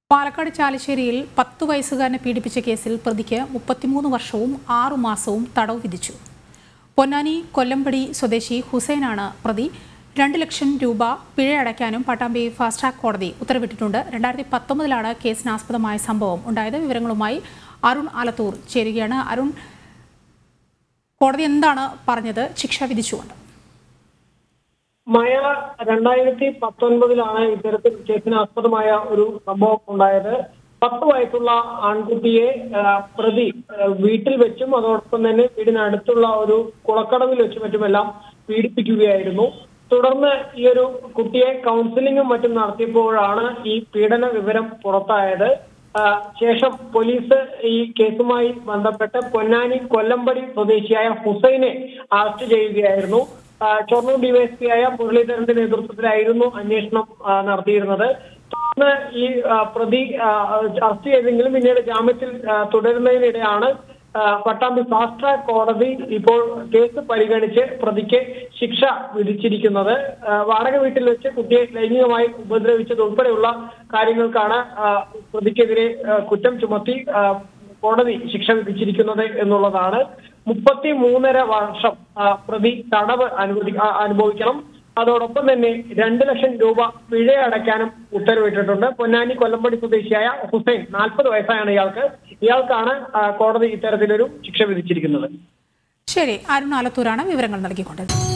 പാലക്കാട് ചാലശ്ശേരിയിൽ പത്തു വയസ്സുകാരനെ പീഡിപ്പിച്ച കേസിൽ പ്രതിക്ക് മുപ്പത്തിമൂന്ന് വർഷവും ആറു മാസവും തടവ് വിധിച്ചു പൊന്നാനി കൊല്ലമ്പടി സ്വദേശി ഹുസൈനാണ് പ്രതി രണ്ട് ലക്ഷം രൂപ പിഴ അടയ്ക്കാനും പട്ടാമ്പി ഫാസ്റ്റ് ട്രാക്ക് കോടതി ഉത്തരവിട്ടിട്ടുണ്ട് രണ്ടായിരത്തി പത്തൊമ്പതിലാണ് കേസിനാസ്പദമായ സംഭവം ഉണ്ടായത് വിവരങ്ങളുമായി അരുൺ ആലത്തൂർ ചേരുകയാണ് അരുൺ കോടതി എന്താണ് പറഞ്ഞത് ശിക്ഷ വിധിച്ചുകൊണ്ട് മഴ രണ്ടായിരത്തി പത്തൊൻപതിലാണ് ഇത്തരത്തിൽ കേസിനാസ്പദമായ ഒരു സംഭവം ഉണ്ടായത് പത്ത് വയസ്സുള്ള ആൺകുട്ടിയെ ആ, പ്രതി ആ, വീട്ടിൽ വെച്ചും അതോടൊപ്പം തന്നെ വീടിനടുത്തുള്ള ഒരു കുളക്കടവിൽ വെച്ചും മറ്റുമെല്ലാം പീഡിപ്പിക്കുകയായിരുന്നു തുടർന്ന് ഈ ഒരു കുട്ടിയെ കൗൺസിലിംഗും മറ്റും നടത്തിയപ്പോഴാണ് ഈ പീഡന വിവരം പുറത്തായത് ആ, ശേഷം പോലീസ് ഈ കേസുമായി ബന്ധപ്പെട്ട് പൊന്നാനി കൊല്ലമ്പടി സ്വദേശിയായ ഹുസൈനെ അറസ്റ്റ് ചെയ്യുകയായിരുന്നു ആ, ഷൊർണൂർ ഡിവൈഎസ്പി ആയ മുരളീധരന്റെ നേതൃത്വത്തിലായിരുന്നു അന്വേഷണം ആ, നടത്തിയിരുന്നത് തുടർന്ന് ഈ ആ, പ്രതി ആ, അറസ്റ്റ് ചെയ്തെങ്കിലും പിന്നീട് ജാമ്യത്തിൽ ആ, തുടരുന്നതിനിടെയാണ് ആ, പട്ടാമ്പി ഫാസ്റ്റ് ട്രാക്ക് കോടതി ഇപ്പോൾ കേസ് പരിഗണിച്ച് പ്രതിക്ക് ശിക്ഷ വിധിച്ചിരിക്കുന്നത് ആ, വാടക വീട്ടിൽ വെച്ച് കുട്ടിയെ ലൈംഗികമായി ഉപദ്രവിച്ചത് ഉൾപ്പെടെയുള്ള കാര്യങ്ങൾക്കാണ് ആ, പ്രതിക്കെതിരെ ആ, കുറ്റം ചുമത്തി ആ, കോടതി ശിക്ഷ വിധിച്ചിരിക്കുന്നത് എന്നുള്ളതാണ് മുപ്പത്തി മൂന്നര വർഷം ആ, പ്രതി തടവ് അനുവദി ആ, അനുഭവിക്കണം അതോടൊപ്പം തന്നെ രണ്ട് ലക്ഷം രൂപ പിഴ അടയ്ക്കാനും ഉത്തരവിട്ടിട്ടുണ്ട് പൊന്നാനി കൊല്ലമ്പടി സ്വദേശിയായ ഹുസൈൻ നാൽപ്പത് വയസ്സായാണ് ഇയാൾക്ക് ഇയാൾക്കാണ് ആ, കോടതി ഇത്തരത്തിലൊരു ശിക്ഷ വിധിച്ചിരിക്കുന്നത് ശരി അരുൺ ആലത്തൂരാണ് വിവരങ്ങൾ നൽകിക്കൊണ്ടത്